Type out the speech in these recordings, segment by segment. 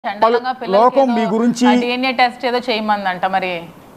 చండాలంగా లోకం మీ గురించి- డిఎన్ఏ టెస్ట్ ఏదో చేయమందంట మరి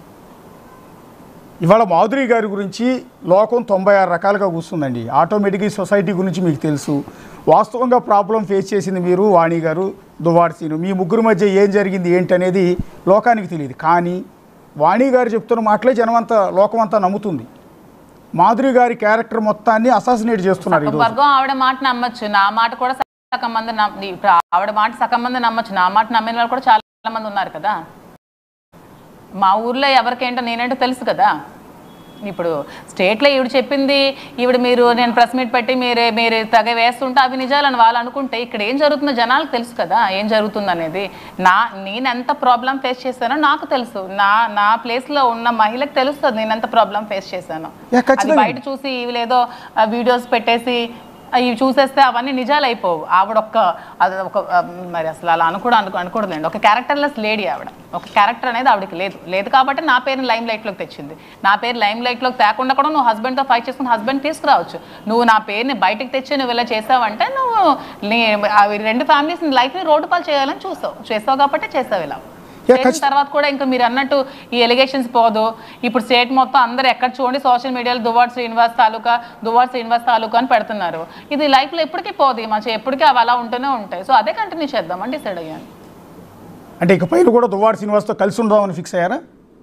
ఇవాళ మాధురి గారి గురించి లోకం తొంభై ఆరు రకాలుగా కూర్చుందండి ఆటోమేటిక్గా ఈ సొసైటీ గురించి మీకు తెలుసు వాస్తవంగా ప్రాబ్లం ఫేస్ చేసింది మీరు వాణి గారు దువాడ్ సీను మీ ముగ్గురు మధ్య ఏం జరిగింది ఏంటి అనేది లోకానికి తెలియదు కానీ వాణి గారు చెప్తున్న మాటలే జనమంతా లోకం అంతా నమ్ముతుంది మాధురి గారి క్యారెక్టర్ మొత్తాన్ని అసాసినేట్ చేస్తున్నారు ఈరోజు వర్గం ఆవిడ మాట నమ్మొచ్చు నా మాట కూడా సగం మంది నమ్మ- ఇప్పుడు ఆవిడ మాట సగం మంది నమ్మొచ్చు నా మాట నమ్మిన వాళ్ళు కూడా చాలా మంది ఉన్నారు కదా మా ఊర్లో ఎవరికేంటో నేనేంటో తెలుసు కదా ఇప్పుడు స్టేట్లో ఈవిడ చెప్పింది ఈవిడ మీరు నేను ప్రెస్ మీట్ పెట్టి మీరే మీరు తెగ వేస్తుంటే అవి నిజాలని వాళ్ళు అనుకుంటే ఇక్కడ ఏం జరుగుతుందో జనాలకు తెలుసు కదా ఏం జరుగుతుంది అనేది నా నేను ఎంత ప్రాబ్లం ఫేస్ చేశానో నాకు తెలుసు నా నా ప్లేస్లో ఉన్న మహిళకి తెలుస్తుంది నేను ఎంత ప్రాబ్లం ఫేస్ చేశాను యా, అది ఖచ్చితంగా. బయట చూసి ఇవి లేదో వీడియోస్ పెట్టేసి ఆ, ఇవి చూసేస్తే అవన్నీ నిజాలు అయిపోవు ఆవిడ ఒక్క అది ఒక ఆ, మరి అసలు అలా అనుకూడ అనుకో అనకూడదండి ఒక క్యారెక్టర్లెస్ లేడీ ఆవిడ ఒక క్యారెక్టర్ అనేది ఆవిడకి లేదు లేదు కాబట్టి నా పేరుని లైమ్ లైట్లోకి తెచ్చింది నా పేరు లైమ్ లైట్లోకి తేకుండా కూడా నువ్వు హస్బెండ్తో ఫైట్ చేసుకుని హస్బెండ్ తీసుకురావచ్చు నువ్వు నా పేరుని బయటకు తెచ్చి నువ్వు ఇలా చేసావంటే నువ్వు నీ అవి రెండు ఫ్యామిలీస్ లైఫ్ని రోడ్డు పాలు చేయాలని చూసావు చేసావు కాబట్టి చేసావు ఇలా Yeah, చేసిన తర్వాత కూడా ఇంకా మీరు అన్నట్టు ఈ ఎలిగేషన్స్ పోదు ఇప్పుడు స్టేట్ మొత్తం అందరు ఎక్కడ చూడండి సోషల్ మీడియాలో దువ్వాడు శ్రీనివాస్ తాలూకా దువ్వాడు శ్రీనివాస్ తాలూకా అని పెడుతున్నారు ఇది లైఫ్లో ఎప్పటికీ పోదు మంచి ఎప్పటికీ అవి అలా ఉంటూనే ఉంటాయి సో అదే కంటిన్యూ చేద్దామని డిసైడ్ అయ్యాను అంటే ఇక పైన కూడా దువ్వాడు శ్రీనివాస్తో కలిసి ఉందామని ఫిక్స్ అయ్యారా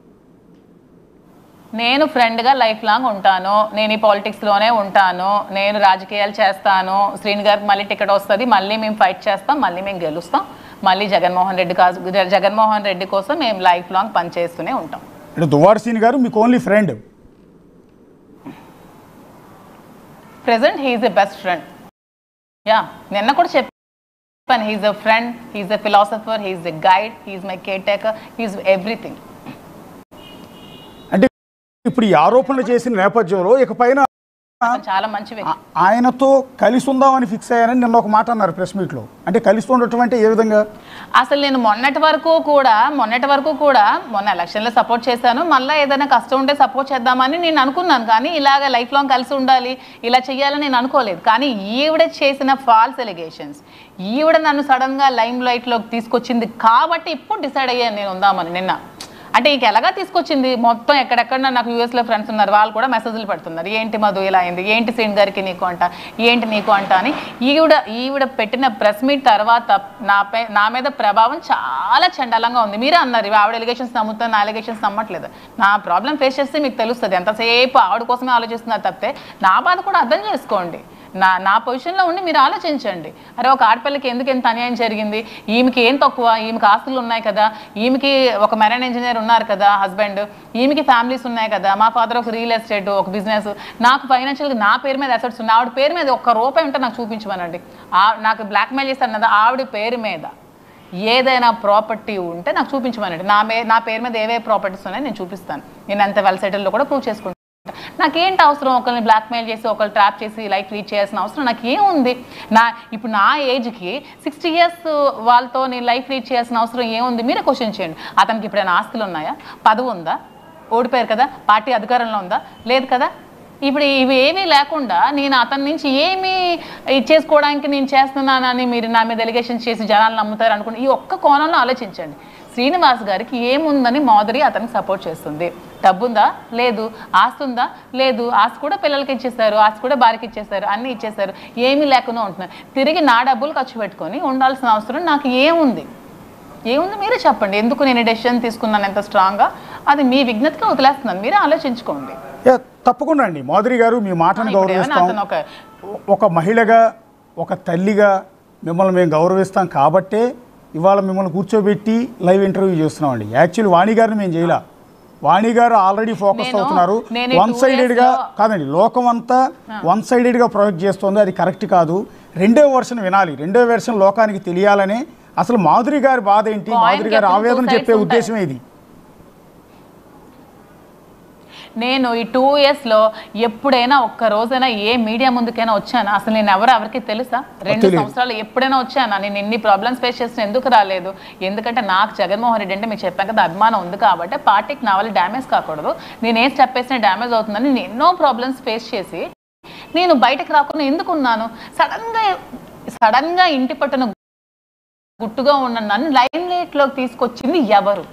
నేను ఫ్రెండ్గా లైఫ్ లాంగ్ ఉంటాను నేను ఈ పాలిటిక్స్లోనే ఉంటాను నేను రాజకీయాలు చేస్తాను శ్రీని గారికి మళ్ళీ టికెట్ వస్తుంది మళ్ళీ మేము ఫైట్ చేస్తాం మళ్ళీ మేము గెలుస్తాం మళ్ళీ జగన్మోహన్ రెడ్డి కాసు జగన్మోహన్ రెడ్డి కోసం మేము లైఫ్ లాంగ్ పనిచేస్తూనే ఉంటాం అంటే దువ్వాడు సీన్ గారు మీకు only friend present he's a best friend yeah నిన్న కూడా చెప్పాను he's a friend he's a philosopher he's a guide he's my caretaker he's everything అంటే ఇప్పుడు ఈ ఆరోపణలు చేసిన నేపథ్యంలో ఇక పైన చాలా మంచి వ్యక్తి ఆ- ఆయనతో కలిసి ఉందామని ఫిక్స్ అయ్యారని నిన్న ఒక మాట అన్నారు ప్రెస్ మీట్లో అంటే కలిసి ఉండటం అంటే ఏ విధంగా అసలు నేను మొన్నటి వరకు కూడా మొన్నటి వరకు కూడా మొన్న ఎలక్షన్లో సపోర్ట్ చేశాను మళ్ళీ ఏదైనా కష్టం ఉంటే సపోర్ట్ చేద్దామని నేను అనుకున్నాను కానీ ఇలాగ లైఫ్ లాంగ్ కలిసి ఉండాలి ఇలా చేయాలని నేను అనుకోలేదు కానీ ఈవిడ చేసిన ఫాల్స్ ఎలిగేషన్స్ ఈవిడ నన్ను సడన్గా లైమ్ లైట్లోకి తీసుకొచ్చింది కాబట్టి ఇప్పుడు డిసైడ్ అయ్యాను నేను ఉందామని నిన్న అంటే ఇంక ఎలాగా తీసుకొచ్చింది మొత్తం ఎక్కడెక్కడ నాకు యూఎస్లో ఫ్రెండ్స్ ఉన్నారు వాళ్ళు కూడా మెసేజ్లు పెడుతున్నారు ఏంటి మధు ఇలా అయింది ఏంటి శ్రీన్ గారికి నీకు అంట ఏంటి నీకు అంట అని ఈవిడ ఈవిడ పెట్టిన ప్రెస్ మీట్ తర్వాత నాపై నా మీద ప్రభావం చాలా చండాలంగా ఉంది మీరే అన్నారు ఇవి ఆవిడ ఎలిగేషన్స్ నమ్ముతాను నా ఎలిగేషన్స్ నమ్మట్లేదు నా ప్రాబ్లం ఫేస్ చేస్తే మీకు తెలుస్తుంది ఎంతసేపు ఆవిడ కోసమే ఆలోచిస్తున్నారు తప్పితే నా బాధ కూడా అర్థం చేసుకోండి నా నా పొజిషన్లో ఉండి మీరు ఆలోచించండి అరే ఒక ఆడపిల్లకి ఎందుకు ఎంత అన్యాయం జరిగింది ఈమెకి ఏం తక్కువ ఈమెకి ఆస్తులు ఉన్నాయి కదా ఈమెకి ఒక మెరైన్ ఇంజనీర్ ఉన్నారు కదా హస్బెండ్ ఈమెకి ఫ్యామిలీస్ ఉన్నాయి కదా మా ఫాదర్ ఒక రియల్ ఎస్టేట్ ఒక బిజినెస్ నాకు ఫైనాన్షియల్గా నా పేరు మీద అసెట్స్ ఉన్నాయి ఆవిడ పేరు మీద ఒక్క రూపాయి ఉంటే నాకు చూపించమనండి ఆ- నాకు బ్లాక్మెయిల్ చేస్తాను కదా ఆవిడ పేరు మీద ఏదైనా ప్రాపర్టీ ఉంటే నాకు చూపించమనండి నా మే నా పేరు మీద ఏవే ప్రాపర్టీస్ ఉన్నాయో నేను చూపిస్తాను నేను అంత వెల్ సెటిల్లో కూడా ప్రూవ్ చేసుకుంటాను నాకేంటి అవసరం ఒకరిని బ్లాక్మెయిల్ చేసి ఒకరు ట్రాప్ చేసి లైఫ్ లీడ్ చేయాల్సిన అవసరం నాకు ఏముంది నా ఇప్పుడు నా ఏజ్కి సిక్స్టీ ఇయర్స్ వాళ్ళతో నేను లైఫ్ లీడ్ చేయాల్సిన అవసరం ఏముంది మీరే క్వశ్చన్ చేయండి అతనికి ఇప్పుడైనా ఆస్తులు ఉన్నాయా పదవి ఉందా ఓడిపోయారు కదా పార్టీ అధికారంలో ఉందా లేదు కదా ఇప్పుడు ఇవి ఏమీ లేకుండా నేను అతని నుంచి ఏమీ ఇచ్చేసుకోవడానికి నేను చేస్తున్నానని మీరు నా మీద ఎలిగేషన్స్ చేసి జనాలు నమ్ముతారు అనుకుంటే ఈ ఒక్క కోణంలో ఆలోచించండి శ్రీనివాస్ గారికి ఏముందని మాధురి అతనికి సపోర్ట్ చేస్తుంది డబ్బుందా లేదు ఆస్తి ఉందా లేదు ఆస్తి కూడా పిల్లలకి ఇచ్చేసారు ఆస్తి కూడా భార్యకి ఇచ్చేసారు అన్నీ ఇచ్చేసారు ఏమీ లేకుండా ఉంటున్నారు తిరిగి నా డబ్బులు ఖర్చు పెట్టుకొని ఉండాల్సిన అవసరం నాకు ఏముంది ఏముంది మీరే చెప్పండి ఎందుకు నేను డెసిషన్ తీసుకున్నాను ఎంత స్ట్రాంగ్గా అది మీ విజ్ఞతగా వదిలేస్తున్నాను మీరే ఆలోచించుకోండి యా, తప్పకుండా అండి మాధురి గారు మీ మాటను ఇప్పుడు ఏమైనా గౌరవిస్తాం అతను ఒక ఒక మహిళగా ఒక తల్లిగా మిమ్మల్ని మేము గౌరవిస్తాం కాబట్టే ఇవాళ మిమ్మల్ని కూర్చోబెట్టి లైవ్ ఇంటర్వ్యూ చేస్తున్నామండి యాక్చువల్లీ వాణి గారిని మేము చేయలా వాణి గారు ఆల్రెడీ ఫోకస్ నేను- అవుతున్నారు నేను ఈ వన్ two సైడెడ్గా years లో- కాదండి లోకం అంతా వన్ సైడెడ్గా ప్రొజెక్ట్ చేస్తుంది అది కరెక్ట్ కాదు రెండో వెర్షన్ వినాలి రెండో వెర్షన్ లోకానికి తెలియాలని అసలు మాధురి గారి బాధ ఏంటి Coin మాధురి కి గారి ఎప్పుడు ఆవేదన two sides చెప్పే ఉంటాయి. ఉద్దేశం ఇది నేను ఈ టూ ఇయర్స్లో ఎప్పుడైనా ఒక్క రోజైనా ఏ మీడియా ముందుకైనా వచ్చానా అసలు నేను ఎవరు ఎవరికి తెలుసా రెండు తెలీదు. సంవత్సరాలు ఎప్పుడైనా వచ్చానా నేను ఎన్ని ప్రాబ్లమ్స్ ఫేస్ చేసిన ఎందుకు రాలేదు ఎందుకంటే నాకు జగన్మోహన్ రెడ్డి అంటే మీకు చెప్పాను కదా అభిమానం ఉంది కాబట్టి పార్టీకి నా వల్ల డ్యామేజ్ కాకూడదు నేను ఏం స్టెప్ వేసినా డ్యామేజ్ అవుతుందని నేను ఎన్నో ప్రాబ్లమ్స్ ఫేస్ చేసి నేను బయటకు రాకుండా ఎందుకున్నాను సడన్గా సడన్గా ఇంటి పట్టున గుట్టుగా ఉన్న నన్ను లైమ్ లైట్లోకి తీసుకొచ్చింది ఎవరు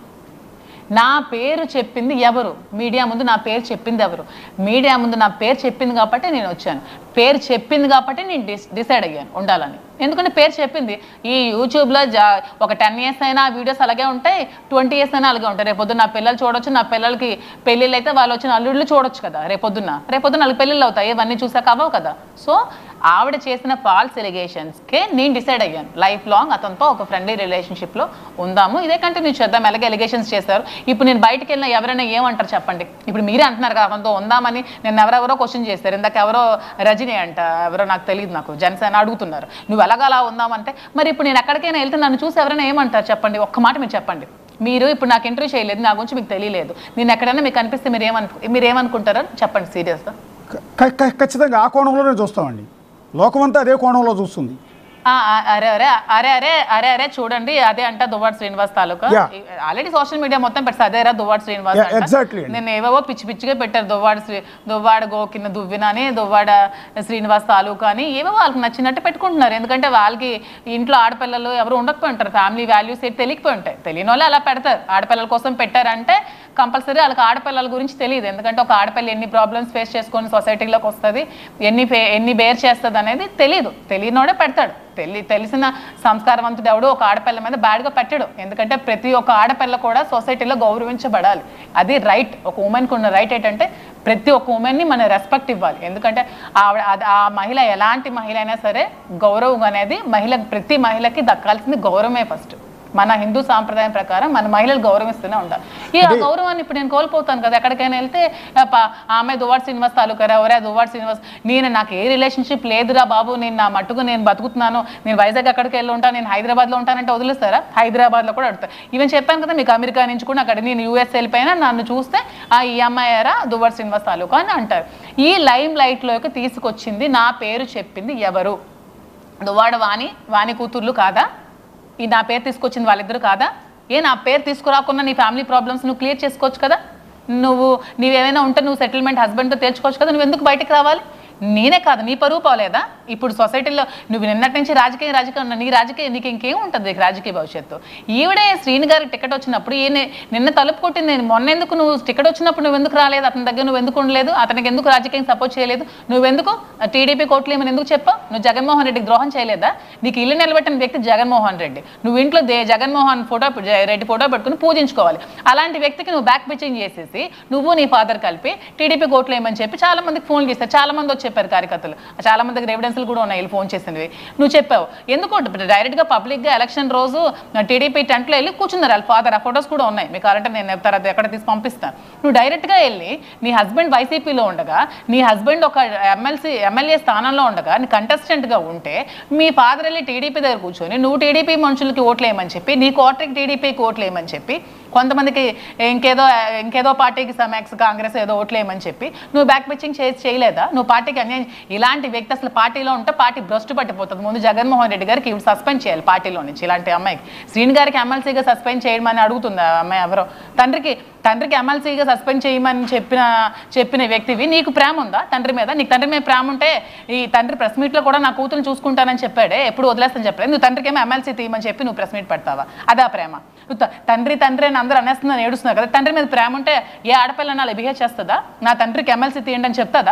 నా పేరు చెప్పింది ఎవరు మీడియా ముందు నా పేరు చెప్పింది ఎవరు మీడియా ముందు నా పేరు చెప్పింది కాబట్టి నేను వచ్చాను పేరు చెప్పింది కాబట్టి నేను డిస్ డిసైడ్ అయ్యాను ఉండాలని ఎందుకంటే పేరు చెప్పింది ఈ యూట్యూబ్లో జా ఒక టెన్ ఇయర్స్ అయినా ఆ వీడియోస్ అలాగే ఉంటాయి ట్వంటీ ఇయర్స్ అయినా అలాగే ఉంటాయి రేపొద్దున నా పిల్లలు చూడొచ్చు నా పిల్లలకి పెళ్ళిళ్ళు అయితే వాళ్ళు వచ్చిన అల్లుళ్ళు చూడొచ్చు కదా రేపొద్దున రేపొద్దున వాళ్ళకి పెళ్ళిళ్ళు అవుతాయి ఇవన్నీ చూసాక అవ్వవు కదా సో ఆవిడ చేసిన ఫాల్స్ ఎలిగేషన్స్కే నేను డిసైడ్ అయ్యాను లైఫ్ లాంగ్ అతనితో ఒక ఫ్రెండ్లీ రిలేషన్షిప్లో ఉందాము ఇదే కంటిన్యూ చేద్దాం ఎలాగే ఎలిగేషన్స్ చేశారు ఇప్పుడు నేను బయటకు వెళ్ళిన ఎవరైనా ఏమంటారు చెప్పండి ఇప్పుడు మీరే అంటున్నారు కదా అతనితో ఉందామని నేను ఎవరెవరో క్వశ్చన్ చేశారు ఇందాక ఎవరో రజనీ అంట ఎవరో నాకు తెలియదు నాకు జనసేన అడుగుతున్నారు నువ్వు ఎలాగలా ఉందామంటే మరి ఇప్పుడు నేను ఎక్కడికైనా వెళ్తే నన్ను చూసి ఎవరైనా ఏమంటారు చెప్పండి ఒక్క మాట మీరు చెప్పండి మీరు ఇప్పుడు నాకు ఇంటర్వ్యూ చేయలేదు నా గురించి మీకు తెలియలేదు నేను ఎక్కడైనా మీకు అనిపిస్తే మీరు ఏమను మీరు ఏమనుకుంటారో చెప్పండి సీరియస్గా క- క- ఖచ్చితంగా ఆ కోణంలోనే చూస్తామండి లోకమంతా అదే కోణంలో చూస్తుంది ఆ, ఆ, అరే అరే అరే అరే అరే అరే చూడండి అదే అంట దువ్వాడ శ్రీనివాస్ తాలూకా Yeah. ఆల్రెడీ సోషల్ మీడియా మొత్తం పెట్టి అదేరా దువ్వాడ శ్రీనివాస్ Yeah, అంట. exactly అండి. నేను ఏవేవో పిచ్చి పిచ్చిగా పెట్టారు దువ్వాడ శ్రీ దువ్వాడ గోకిన దువ్విన అని దువ్వాడ శ్రీనివాస్ తాలూకా అని ఏవో వాళ్ళకి నచ్చినట్టు పెట్టుకుంటున్నారు ఎందుకంటే వాళ్ళకి ఇంట్లో ఆడపిల్లలు ఎవరు ఉండకపోయి ఉంటారు ఫ్యామిలీ వాల్యూస్ ఏంటి తెలియకపోయి ఉంటాయి తెలియని వాళ్ళు అలా పెడతారు ఆడపిల్లల కోసం పెట్టారంటే కంపల్సరీ వాళ్ళకి ఆడపిల్లల గురించి తెలియదు ఎందుకంటే ఒక ఆడపిల్ల ఎన్ని ప్రాబ్లమ్స్ ఫేస్ చేసుకొని సొసైటీలోకి వస్తుంది ఎన్ని ఫే- ఎన్ని బేర్ చేస్తుంది అనేది తెలియదు తెలియనోడే పెడతాడు తెలి తెలిసిన సంస్కారవంతుడు ఎవడు ఒక ఆడపిల్ల మీద బ్యాడ్గా పెట్టడు ఎందుకంటే ప్రతి ఒక్క ఆడపిల్ల కూడా సొసైటీలో గౌరవించబడాలి అది రైట్ ఒక ఉమెన్కి ఉన్న రైట్ ఏంటంటే ప్రతి ఒక్క ఉమెన్ని మనం రెస్పెక్ట్ ఇవ్వాలి ఎందుకంటే ఆవిడ అది- ఆ మహిళ ఎలాంటి మహిళ అయినా సరే గౌరవం అనేది మహిళ ప్రతి మహిళకి దక్కాల్సింది గౌరవమే ఫస్ట్ మన హిందూ సాంప్రదాయం ప్రకారం మన మహిళలు గౌరవిస్తూనే ఉండాలి ఈ ఆ గౌరవాన్ని ఇప్పుడు నేను కోల్పోతాను కదా ఎక్కడికైనా వెళ్తే ఆ ప- ఆ అమ్మాయి దువ్వాడు శ్రీనివాస్ తాలూకా ఎవరే దువ్వాడు శ్రీనివాస్ నేను నాకు ఏ రిలేషన్షిప్ లేదురా బాబు నేను నా మట్టుకు నేను బతుకుతున్నాను నేను వైజాగ్ ఎక్కడికి వెళ్ళి ఉంటాను నేను హైదరాబాద్లో ఉంటానంటే వదిలేస్తారా హైదరాబాద్లో కూడా అడుగుతారు ఈవెన్ చెప్పాను కదా మీకు అమెరికా నుంచి కూడా అక్కడ నేను యూఎస్ వెళ్ళిపోయినా నన్ను చూస్తే ఆ ఈ అమ్మాయి ఎరా దువ్వాడు శ్రీనివాస్ తాలూకా అని అంటారు ఈ లైమ్ లైట్లోకి తీసుకొచ్చింది నా పేరు చెప్పింది ఎవరు దువ్వాడ వాణి వాణి కూతుర్లు కాదా ఈ నా పేరు తీసుకొచ్చింది వాళ్ళిద్దరు కాదా ఏ నా పేరు తీసుకురాకుండా నీ ఫ్యామిలీ ప్రాబ్లమ్స్ నువ్వు క్లియర్ చేసుకోవచ్చు కదా నువ్వు నీవేమైనా ఉంటే నువ్వు సెటిల్మెంట్ హస్బెండ్తో తేల్చుకోవచ్చు కదా నువ్వు ఎందుకు బయటకు రావాలి నేనే కాదు నీ పరువు పోలేదా ఇప్పుడు సొసైటీలో నువ్వు నిన్నటి నుంచి రాజకీయ రాజకీయం ఉన్నా నీ రాజకీయ నీకు ఇంకేం ఉంటుంది నీకు రాజకీయ భవిష్యత్తు ఈవిడే శ్రీని గారికి టికెట్ వచ్చినప్పుడు ఈయన నిన్న తలుపు కొట్టింది మొన్న ఎందుకు నువ్వు టికెట్ వచ్చినప్పుడు నువ్వు ఎందుకు రాలేదు అతని దగ్గర నువ్వు ఎందుకు ఉండలేదు అతనికి ఎందుకు రాజకీయం సపోర్ట్ చేయలేదు నువ్వెందుకు టీడీపీ కోట్లు ఏమని ఎందుకు చెప్పావు నువ్వు జగన్మోహన్ రెడ్డికి ద్రోహం చేయలేదా నీకు ఇల్లు నిలబెట్టిన వ్యక్తి జగన్మోహన్ రెడ్డి నువ్వు ఇంట్లో దే జగన్మోహన్ ఫోటో జ- రెడ్డి ఫోటో పెట్టుకుని పూజించుకోవాలి అలాంటి వ్యక్తికి నువ్వు బ్యాక్ పిచ్చింగ్ చేసేసి నువ్వు నీ ఫాదర్ కలిపి టీడీపీ కోట్లు ఏమని చెప్పి చాలా మందికి ఫోన్ చేస్తారు చాలా మంది వచ్చి చెప్పారు కార్యకర్తలు చాలా మంది దగ్గర ఎవిడెన్స్లు కూడా ఉన్నాయి వీళ్ళు ఫోన్ చేసినవి నువ్వు చెప్పావు ఎందుకు డైరెక్ట్గా పబ్లిక్గా ఎలక్షన్ రోజు టీడీపీ టెంట్లో వెళ్ళి కూర్చున్నారు వాళ్ళ ఫాదర్ ఆ ఫొటోస్ కూడా ఉన్నాయి మీకు కావాలంటే నేను తర్వాత ఎక్కడ తీసి పంపిస్తాను నువ్వు డైరెక్ట్గా వెళ్ళి నీ హస్బెండ్ వైసీపీలో ఉండగా నీ హస్బెండ్ ఒక ఎమ్మెల్సీ ఎమ్మెల్యే స్థానంలో ఉండగా నీ కంటెస్టెంట్గా ఉంటే మీ ఫాదర్ వెళ్ళి టీడీపీ దగ్గర కూర్చొని నువ్వు టీడీపీ మనుషులకి ఓట్లు వేయమని చెప్పి నీ కోటరికి టీడీపీకి ఓట్లు వేయమని చెప్పి కొంతమందికి ఇంకేదో ఇంకేదో పార్టీకి సమాక్స్ కాంగ్రెస్ ఏదో ఓట్లు వేయమని చెప్పి నువ్వు బ్యాక్ పిచ్చింగ్ చేసి చేయలేదా నువ్వు పార్టీకి అన్యాయం ఇలాంటి వ్యక్తి అసలు పార్టీలో ఉంటే పార్టీ భ్రష్టు పట్టిపోతుంది ముందు జగన్మోహన్ రెడ్డి గారికి ఇవి సస్పెండ్ చేయాలి పార్టీలో నుంచి ఇలాంటి అమ్మాయికి శ్రీని గారికి ఎమ్మెల్సీగా సస్పెండ్ చేయమని అడుగుతుంది ఆ అమ్మాయి ఎవరో తండ్రికి తండ్రికి ఎమ్మెల్సీగా సస్పెండ్ చేయమని చెప్పిన చెప్పిన వ్యక్తివి నీకు ప్రేమ ఉందా తండ్రి మీద నీకు తండ్రి మీద ప్రేమ ఉంటే ఈ తండ్రి ప్రెస్ మీట్లో కూడా నా కూతురు చూసుకుంటానని చెప్పాడే ఎప్పుడు వదిలేస్తాను చెప్పలేదు నువ్వు తండ్రికి ఏమో ఎమ్మెల్సీ తీయమని చెప్పి నువ్వు ప్రెస్ మీట్ పెడతావా అదా ప్రేమ నువ్వు త- తండ్రి తండ్రి అని అందరూ అనేస్తున్నాను ఏడుస్తున్నారు కదా తండ్రి మీద ప్రేమ ఉంటే ఏ ఆడపిల్ల అలా బిహేవ్ చేస్తుందా నా తండ్రికి ఎమ్మెల్సీ తీయండి అని చెప్తుందా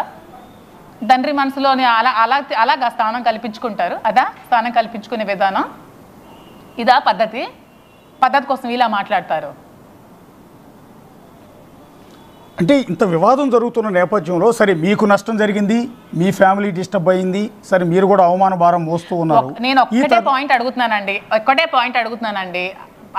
తండ్రి మనసులోని అలా అలా అలాగా స్థానం కల్పించుకుంటారు అదా స్థానం కల్పించుకునే విధానం ఇదా పద్ధతి పద్ధతి కోసం ఇలా మాట్లాడతారు అంటే ఇంత వివాదం జరుగుతున్న నేపథ్యంలో సరే మీకు నష్టం జరిగింది మీ ఫ్యామిలీ డిస్టర్బ్ అయింది సరే మీరు కూడా అవమాన భారం మోస్తూ ఉన్నారు ఒక్- నేను ఈ ఒక్కటే తర్- పాయింట్ అడుగుతున్నానండి ఒక్కటే పాయింట్ అడుగుతున్నానండి